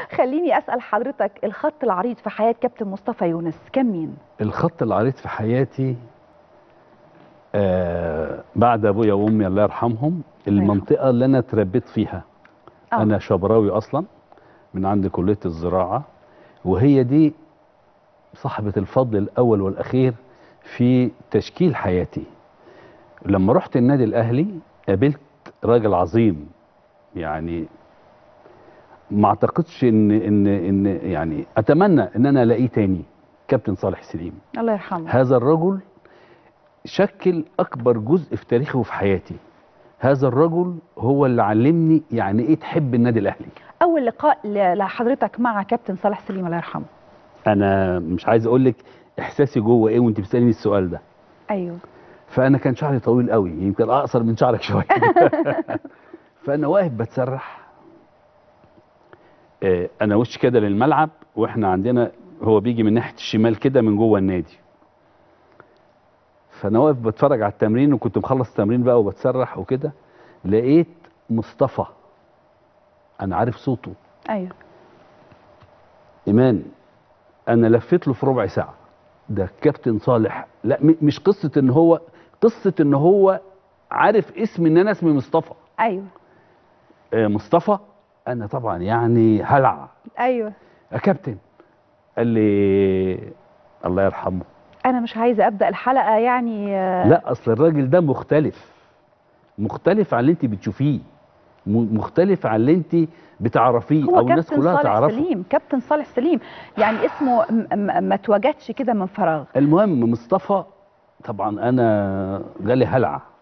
خليني اسال حضرتك الخط العريض في حياه كابتن مصطفى يونس كان مين الخط العريض في حياتي آه بعد ابويا وامي الله يرحمهم المنطقه اللي انا اتربيت فيها آه. انا شبراوي اصلا من عند كليه الزراعه وهي دي صاحبه الفضل الاول والاخير في تشكيل حياتي لما رحت النادي الاهلي قابلت راجل عظيم يعني ما اعتقدش ان ان ان يعني اتمنى ان انا الاقيه تاني كابتن صالح سليم الله يرحمه هذا الرجل شكل اكبر جزء في تاريخه وفي حياتي هذا الرجل هو اللي علمني يعني ايه تحب النادي الاهلي اول لقاء ل- لحضرتك مع كابتن صالح سليم الله يرحمه انا مش عايز اقول لك احساسي جوه ايه وانت بتسالني السؤال ده ايوه فانا كان شعري طويل قوي يمكن اقصر من شعرك شويه فانا واقف بتسرح آه، انا وش كده للملعب واحنا عندنا هو بيجي من ناحيه الشمال كده من جوه النادي فانا واقف بتفرج على التمرين وكنت مخلص التمرين بقى وبتسرح وكده لقيت مصطفى انا عارف صوته ايوه ايمان انا لفيت له في ربع ساعه ده كابتن صالح لا م- مش قصه ان هو قصه ان هو عارف اسم ان انا اسمي مصطفى ايوه آه، مصطفى انا طبعا يعني هلع ايوه يا كابتن قال لي الله يرحمه انا مش عايزه ابدا الحلقه يعني آه، لا اصل الراجل ده مختلف مختلف عن اللي انت بتشوفيه م- مختلف عن اللي انت بتعرفيه هو او الناس كابتن كلها صالح تعرفه سليم كابتن صالح سليم يعني اسمه م- م- ما اتوجدش كده من فراغ المهم مصطفى طبعا انا جالي هلع